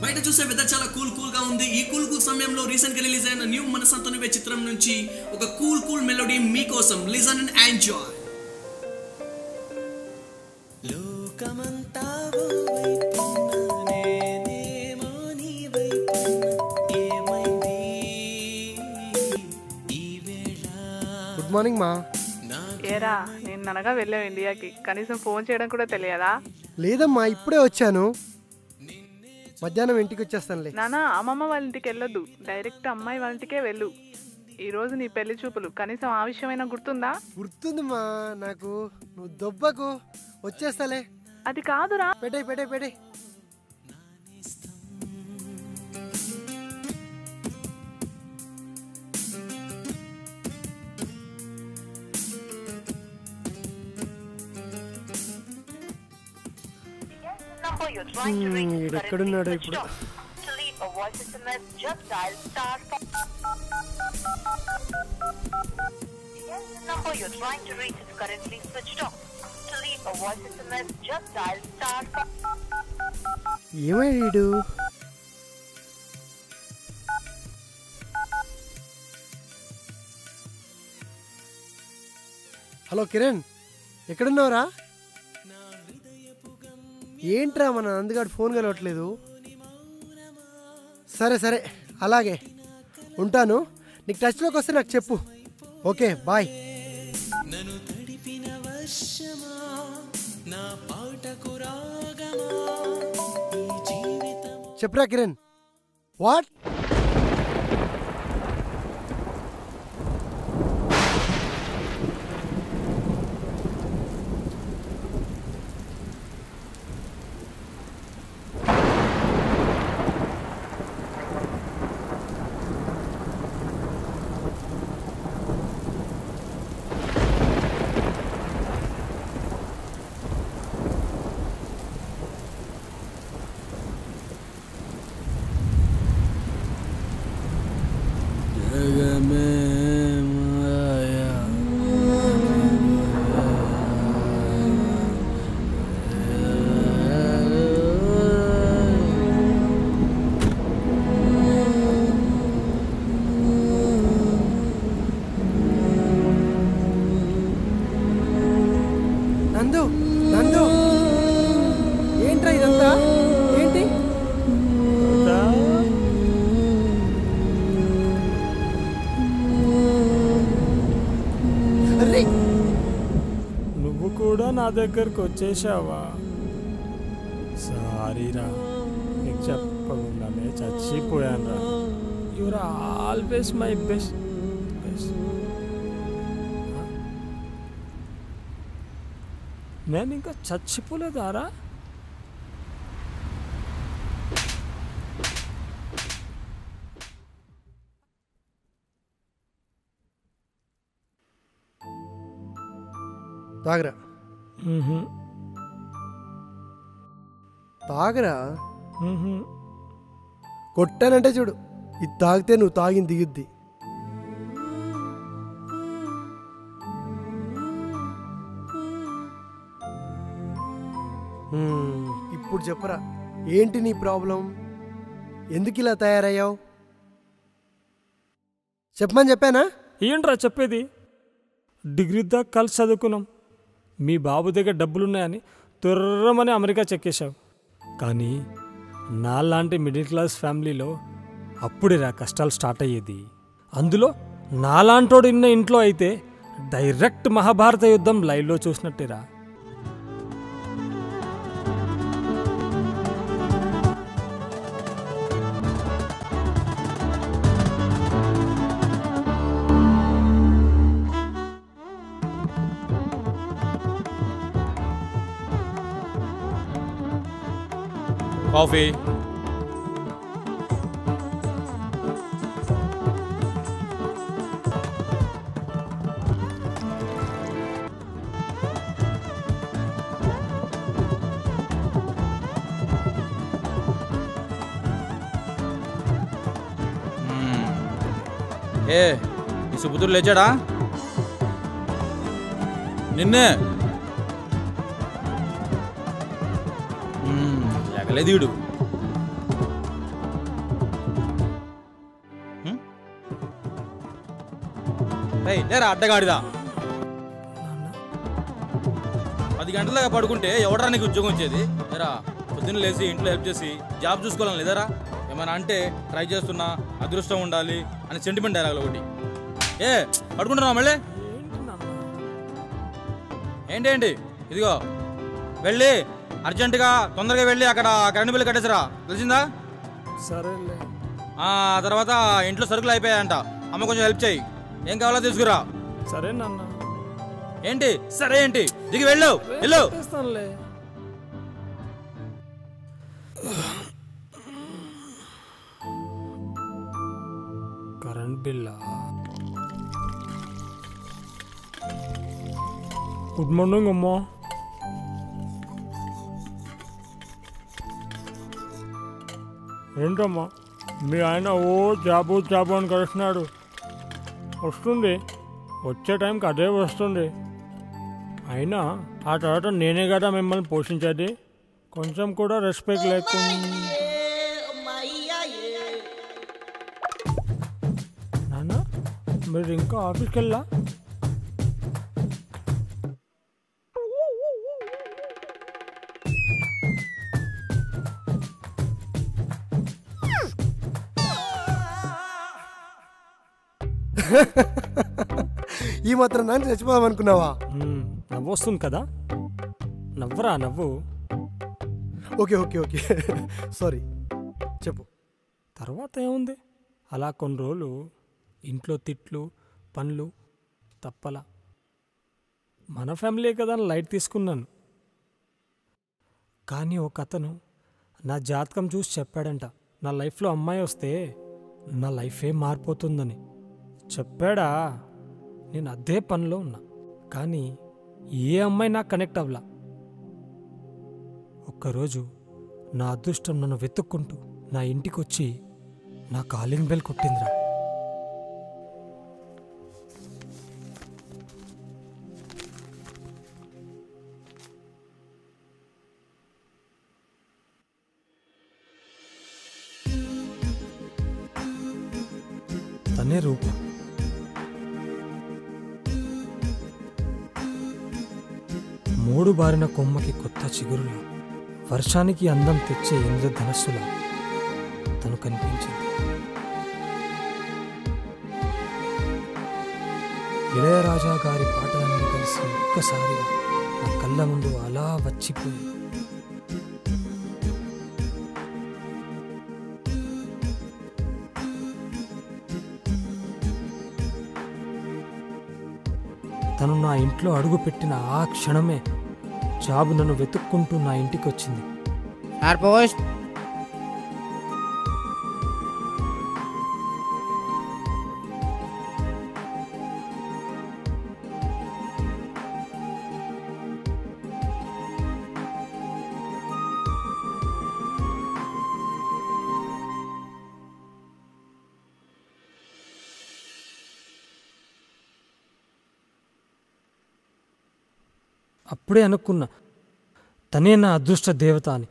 బయట చూసే వెదర్ చాలా కూల్ కూల్ గా ఉంది ఈ కూల్ కూల్ సమయంలో రీసెంట్ గా రిలీజ్ అయిన న్యూ మనసంతో నువ్వే చిత్రం నుంచి ఒక కూల్ కూల్ మెలోడీ మీకోసం లిజన్ అండ్ ఎంజాయ్ లోకమంతా ఓవైపున్నా, నేనేమో నీ వైపున్నా. ఏమైంది ఈ వేళ గుడ్ మార్నింగ్ మా ఏరా నేను అనగా వెళ్ళావు ఇండియాకి కనీసం ఫోన్ చేయడం కూడా తెలియదా లేదమ్మా ఇప్పుడే వచ్చాను మధ్యాహ్నం ఇంటికి వచ్చేస్తానులే నానా అమ్మమ్మ వాళ్ళ ఇంటికి వెళ్ళొద్దు డైరెక్ట్ అమ్మాయి వాళ్ళ ఇంటికే వెళ్ళు ఈ రోజు నీ పెళ్లి చూపులు కనీసం ఆ విషయమైనా గుర్తుందా గుర్తుందిమా నాకు నువ్వు దొబ్బకు వచ్చేస్తాలే అది కాదురా పెట్టే పెట్టే పెట్టే number you're trying to reach is currently ఎక్కడున్నాడో switched ఇప్పుడు off. To leave a voice SMS, just dial star. fi- Yes, the number you're trying to reach is currently switched off. To leave a voice SMS, just dial star. fi- ఏమయ్యాడు hello Kiran ఎక్కడున్నావురా ఏంట్రా మన నందుగాడు phone కలవట్లేదు సరే సరే అలాగే ఉంటాను నీకు టచ్లోకి వస్తే నాకు చెప్పు ఓకే బాయ్ నన్ను తడిపిన వర్షమా నా పాటకు రాగమా ఈ జీవితం చెప్పురా కిరణ్ వాట్ నందు నందు ఏంట్రా ఇదంతా ఏంటి అరే నువ్వు కూడా నా దగ్గరకు వచ్చేసావా సారీరా నీకు చెప్పకుండానే చచ్చిపోయాను రా your always my best best నేను ఇంకా చచ్చిపోలేదారా తాగరా తాగరా కొట్టానంటే చూడు ఇది తాగితే నువ్వు తాగింది దిగుద్ది హ్మ్, ఇప్పుడు చెప్పరా ఏంటి నీ ప్రాబ్లం ఎందుకు ఇలా తయారయ్యావు చెప్పమని చెప్పానా ఏంట్రా చెప్పేది డిగ్రీ దాకా కలిసి చదువుకున్నాం మీ బాబు దగ్గర డబ్బులున్నాయని తుర్రమని అమెరికా చెక్కేశావు కానీ నాలాంటి మిడిల్ క్లాస్ ఫ్యామిలీలో అప్పుడేరా కష్టాలు స్టార్ట్ అయ్యేది అందులో నాలాంటోడు ఉన్న ఇంట్లో అయితే డైరెక్ట్ మహాభారత యుద్ధం లైవ్లో చూసినట్టేరా కాఫీ ఏ ఈ సుపుత్రుడు లేచాడా నిన్నే మ్మ్, లేకలేదు వీడు రేయ్ లేరా అడ్డగాడిదా పది గంటల దాకా పడుకుంటే ఎవడరా నీకు ఉద్యోగం వచ్చేది లేరా పొద్దున్న లేచి ఇంట్లో హెల్ప్ చేసి జాబ్ చూసుకోవాలని లేదరా ఏమైనా అంటే ట్రై చేస్తున్నా అదృష్టం ఉండాలి అని సెంటిమెంట్ డైలాగ్ ఒకటి ఏ పడుకుంటున్నావా మళ్ళీ ఏంటి ఏంటి ఇదిగో వెళ్ళి అర్జెంటుగా తొందరగా వెళ్ళి అక్కడ కరెంట్ బిల్లు కట్టేసిరా తెలిసిందా సరేలే ఆ తర్వాత ఇంట్లో సరుకులు అయిపోయాయంట అమ్మ కొంచెం హెల్ప్ చేయి ఏం కావాలో తీసుకురా సరే నాన్న ఏంటి సరే ఏంటి దిగి వెళ్ళు వెళ్ళు చేస్తానులే కరెంట్ బిల్లా గుడ్ మార్నింగ్ అమ్మా ఏంటమ్మా మీ ఆయన ఓ జాబు జాబు అని కలుస్తున్నాడు వస్తుంది వచ్చే టైంకి అదే వస్తుంది అయినా ఆ తర్వాత నేనే కదా మిమ్మల్ని పోషించేది కొంచెం కూడా రెస్పెక్ట్ లేకుండా నాన్న మీరు ఇంకా ఆఫీస్కి వెళ్ళా ఈ మాత్రం నాన్న చచ్చిపోదాం అనుకున్నావా మ్మ్, నవ్వు వస్తుంది కదా నవ్వరా నవ్వు ఓకే ఓకే ఓకే సారీ చెప్పు తర్వాత ఏముంది అలా కొన్ని రోజులు ఇంట్లో తిట్లు పనులు తప్పలా మన ఫ్యామిలీ కదా అని లైట్ తీసుకున్నాను కానీ ఒక అతను నా జాతకం చూసి చెప్పాడంట నా లైఫ్లో అమ్మాయి వస్తే నా లైఫే మారిపోతుందని చెప్పాడా నేను అదే పనిలో ఉన్నా కానీ ఏ అమ్మాయి నాకు కనెక్ట్ అవ్వలా ఒక్కరోజు నా అదృష్టం నన్ను వెతుక్కుంటూ నా ఇంటికి వచ్చి నా కాలింగ్ బెల్ కొట్టిందిరా తనే రూప మూడు బారిన కొమ్మకి కొత్త చిగురులా వర్షానికి అందం తెచ్చే ఇంద్రధనస్సులా తను కనిపించింది ఇళయరాజా గారి పాటలన్నీ కలిసి ఒక్కసారిగా నా కళ్ళ ముందు అలా వచ్చిపోయి తను నా ఇంట్లో అడుగుపెట్టిన ఆ క్షణమే జాబు నన్ను వెతుక్కుంటూ నా ఇంటికి వచ్చింది సార్ పోస్ట్ అప్పుడే అనుకున్నా తనే నా అదృష్ట దేవత అని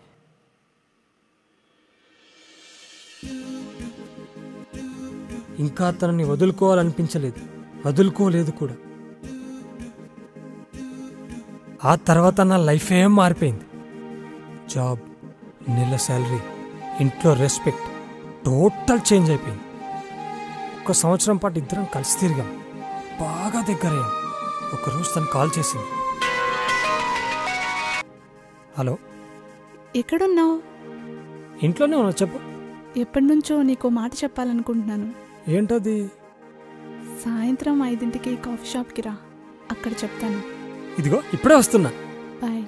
ఇంకా తనని వదులుకోవాలనిపించలేదు వదులుకోలేదు కూడా ఆ తర్వాత నా లైఫ్ ఏం మారిపోయింది జాబ్ నెల శాలరీ ఇంట్లో రెస్పెక్ట్ టోటల్ చేంజ్ అయిపోయింది ఒక సంవత్సరం పాటు ఇద్దరం కలిసి తిరిగాం బాగా దగ్గరయ్యాం ఒకరోజు తను కాల్ చేసింది హలో ఎక్కడున్నావు ఇంట్లోనే ఉన్నా చెప్పు ఎప్పటి నుంచో నీకో మాట చెప్పాలనుకుంటున్నాను ఏంటది సాయంత్రం ఐదింటికి కాఫీ షాప్కి రా అక్కడ చెప్తాను ఇదిగో ఇప్పుడే వస్తున్నా బాయ్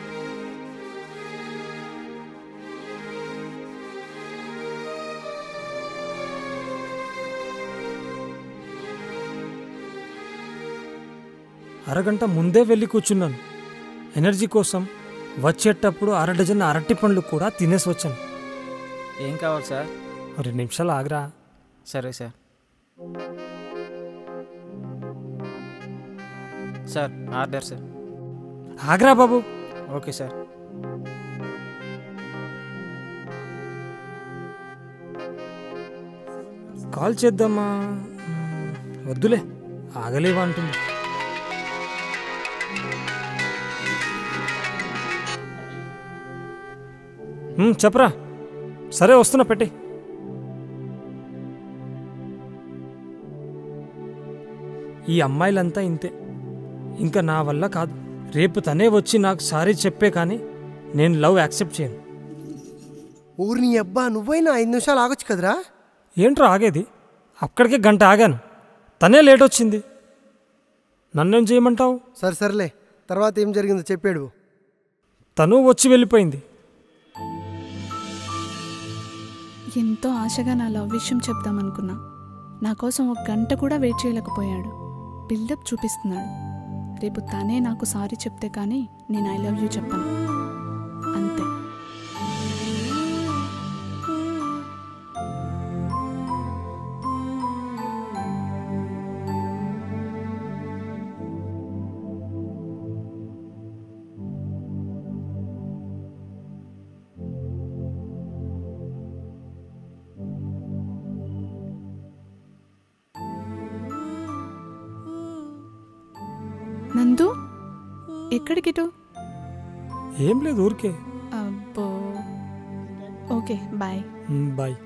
అరగంట ముందే వెళ్ళి కూర్చున్నాను ఎనర్జీ కోసం వచ్చేటప్పుడు అర డజన్ అరటి పండ్లు కూడా తినేసి వచ్చాను ఏం కావాలి సార్ రెండు నిమిషాలు ఆగరా సరే సార్ సార్ ఆర్డర్ సార్ ఆగరా బాబు ఓకే సార్ కాల్ చేద్దామా మ్మ్, వద్దులే ఆగలేవా అంటుంది ఉమ్, చెప్పరా సరే వస్తున్నా పెట్టి ఈ అమ్మాయిలంతా ఇంతే ఇంకా నా వల్ల కాదు రేపు తనే వచ్చి నాకు సారీ చెప్పే కానీ నేను లవ్ యాక్సెప్ట్ చేయను ఊరిని అబ్బా నువ్వైనా ఐదు నిమిషాలు ఆగొచ్చు కదరా ఏంట్రా ఆగేది అక్కడికే గంట ఆగాను తనే లేట్ వచ్చింది నన్నేం చేయమంటావు సరే సర్లే తర్వాత ఏం జరిగిందో చెప్పాడు తను వచ్చి వెళ్ళిపోయింది ఎంతో ఆశగా నా లవ్ విషయం చెప్దామనుకున్నా నా కోసం ఒక గంట కూడా వెయిట్ చేయలేకపోయాడు బిల్డప్ చూపిస్తున్నాడు రేపు తనే నాకు సారీ చెప్తే కానీ నేను ఐ లవ్ యూ చెప్పను అంతే నందు ఎక్కడికిటు ఏం లేదు ఊరికే అబ్బో ఓకే బాయ్ మ్, బాయ్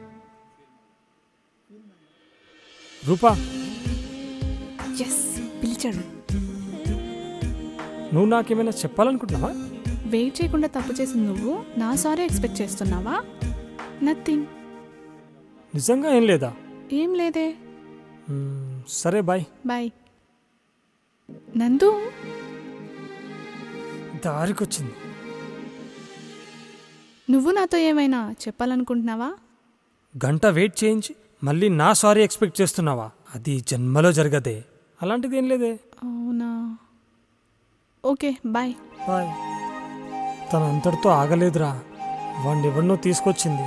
రూపా ఎస్ పిలిచాడు నువ్వు నాకేమైనా చెప్పాలనుకుంటున్నావా వెయిట్ చేయకుండా తప్పు చేసింది నువ్వు నా సారీ ఎక్స్పెక్ట్ చేస్తున్నావా నథింగ్ నిజంగా ఏం లేదా ఏం లేదే మ్, సరే బాయ్ బాయ్ నందు దారికొచ్చింది నువ్వు నాతో ఏమైనా చెప్పాలనుకుంటున్నావా గంట వెయిట్ చేయించి మళ్ళీ నా సారీ ఎక్స్పెక్ట్ చేస్తున్నావా అది జన్మలో జరగదే అలాంటిది ఏం లేదే అవునా ఓకే బాయ్ బాయ్ తన అంతటితో ఆగలేదురా వాడిని ఎవరినో తీసుకొచ్చింది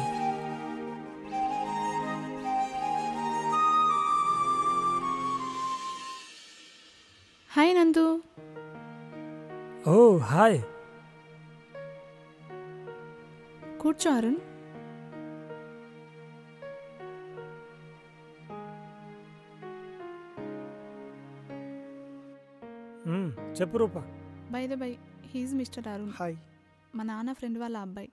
హాయ్ నందు ఓ హాయ్ కూర్చో అరుణ్ మ్, చెప్పు Rupa by the by he's mister Arun hi మా నాన్న ఫ్రెండ్ వాళ్ళ అబ్బాయి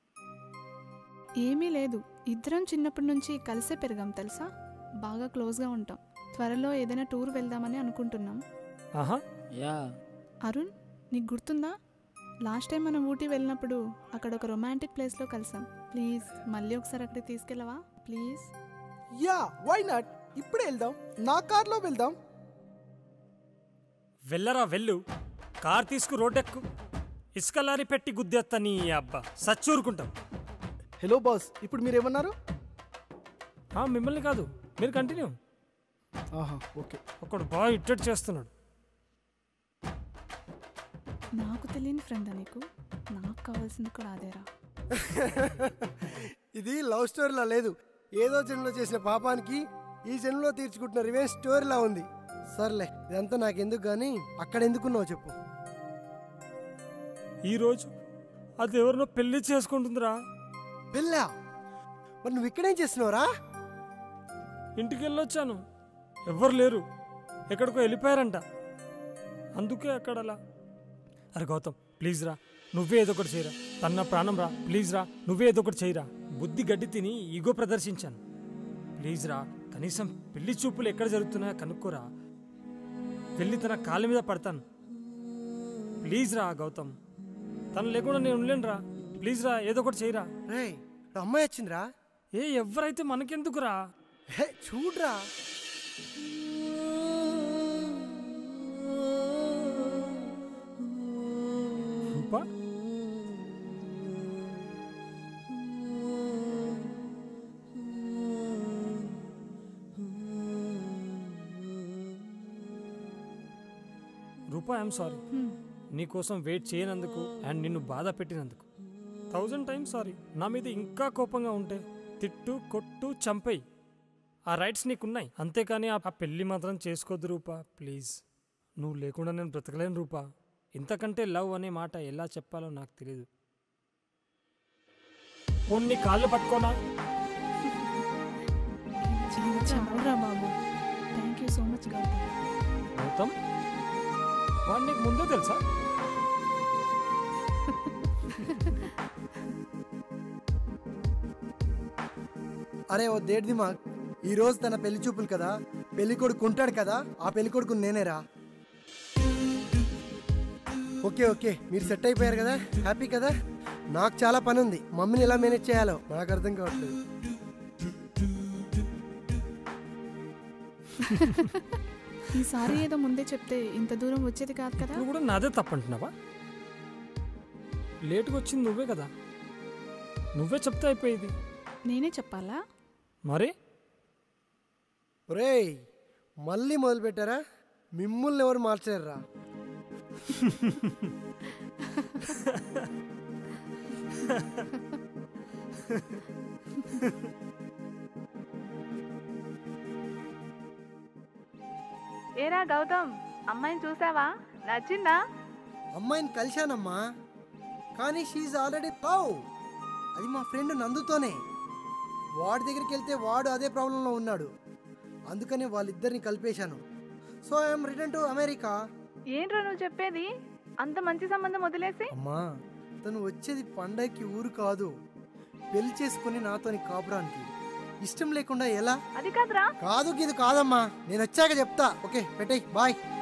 ఏమీ లేదు ఇద్దరం చిన్నప్పటి నుంచి కలిసే పెరిగాం తెలుసా బాగా క్లోజ్గా ఉంటాం త్వరలో ఏదైనా టూర్ వెళ్దామని అనుకుంటున్నాం ఆహా యా అరుణ్ నీకు గుర్తుందా లాస్ట్ టైం మనం ఊటీ వెళ్ళినప్పుడు అక్కడ ఒక రొమాంటిక్ ప్లేస్లో కలిసాం ప్లీజ్ మళ్ళీ ఒకసారి అక్కడికి తీసుకెళ్ళవా ప్లీజ్ యా వై నాట్ ఇప్పుడే వెళ్దాం నా కార్లో వెళ్దాం వెళ్ళరా వెళ్ళు కార్ తీసుకు రోడ్డెక్కు ఇసుక లారీ పెట్టి గుద్దేత్తా నీ అబ్బా సచ్చూరుకుంటాం హలో బాస్ ఇప్పుడు మీరు ఏమన్నారు ఆ, మిమ్మల్ని కాదు మీరు కంటిన్యూ ఆహా ఓకే ఒకడు బాగా ఇట్టట్ చేస్తున్నాడు నాకు తెలియని ఫ్రెండ్ నీకు నాకు కావాల్సింది కూడా అదేరా ఇది లవ్ స్టోరీలా లేదు ఏదో జన్మలో చేసిన పాపానికి ఈ జన్మలో తీర్చుకుంటున్న రివెంజ్ స్టోరీలా ఉంది సర్లే ఇదంతా నాకెందుకు కానీ అక్కడ ఎందుకున్నావు చెప్పు ఈరోజు అది ఎవరినో పెళ్లి చేసుకుంటుందిరా పెళ్ళా మరి నువ్వు ఇక్కడేం చేస్తున్నావురా ఇంటికి వెళ్ళొచ్చాను ఎవ్వరు లేరు ఎక్కడికో వెళ్ళిపోయారంట అందుకే అక్కడ అలా అరే గౌతమ్ ప్లీజ్ రా నువ్వే ఏదో ఒకటి చేయరా తన ప్రాణం రా ప్లీజ్ రా నువ్వే ఏదో ఒకటి చేయరా బుద్ధి గడ్డి తిని ఈగో ప్రదర్శించాను ప్లీజ్ రా కనీసం పెళ్లి చూపులు ఎక్కడ జరుగుతున్నాయో కనుక్కోరా వెళ్ళి తన కాళ్ళ మీద పడతాను ప్లీజ్ రా గౌతమ్ తను లేకుండా నేను ఉండలేను రా ప్లీజ్ రా ఏదో ఒకటి చేయరా రే అమ్మాయి వచ్చిందిరా ఏ ఎవరైతే మనకెందుకురా హే చూడ్రా రూపా రూపా ఐఎమ్ సారీ నీకోసం వెయిట్ చేయనందుకు అండ్ నిన్ను బాధ పెట్టినందుకు థౌజండ్ టైమ్స్ సారీ నా మీద ఇంకా కోపంగా ఉంటే తిట్టు కొట్టు చంపేయి ఆ రైట్స్ నీకున్నాయి అంతేకాని ఆ ఆ పెళ్ళి మాత్రం చేసుకోద్దు రూపా ప్లీజ్ నువ్వు లేకుండా నేను బ్రతకలేను రూపా ఇంతకంటే లవ్ అనే మాట ఎలా చెప్పాలో నాకు తెలియదు కొన్ని కాళ్ళు పట్టుకోనా చాలురా బాబు thank you so much Gautam Gautam వాడు నీకు ముందే తెలుసా అరే ఓ దేడ్ దిమాగ్ ఈ రోజు తన పెళ్లి చూపులు కదా పెళ్లి కొడుకు ఉంటాడు కదా ఆ పెళ్లి కొడుకు నేనేరా ఓకే ఓకే మీరు సెట్ అయిపోయారు కదా హ్యాపీ కదా నాకు చాలా పని ఉంది మమ్మీని ఎలా మేనేజ్ చేయాలో నాకు అర్థం కావట్లేదు ఈసారి ఏదో ముందే చెప్తే ఇంత దూరం వచ్చేది కాదు కదా నువ్వు కూడా నాదే తప్పంటున్నావా లేటుగా వచ్చింది నువ్వే కదా నువ్వే చెప్తే అయిపోయేది నేనే చెప్పాలా మరి ఒరేయ్ మళ్ళీ మొదలు పెట్టారా మిమ్మల్ని ఎవరు మార్చారా ఏరా గౌతమ్ అమ్మాయిని చూసావా నచ్చిందా అమ్మాయిని కలిశానమ్మా కానీ షీఈ్ ఆల్రెడీ లవ్ అది మా ఫ్రెండ్ నందుతోనే వాడి దగ్గరికి వెళ్తే వాడు అదే ప్రాబ్లంలో ఉన్నాడు అందుకని వాళ్ళిద్దరిని కలిపేశాను so I'm return to America ఏంట్రా నువ్వు చెప్పేది అంత మంచి సంబంధం వదిలేసి అమ్మా తను వచ్చేది పండగకి ఊరు కాదు పెళ్లి చేసుకుని నాతోని కాపురానికి ఇష్టం లేకుండా ఎలా అది కాదురా కాదు ఇది కాదమ్మా నేను వచ్చాక చెప్తా ఓకే పెట్టేయ్ బాయ్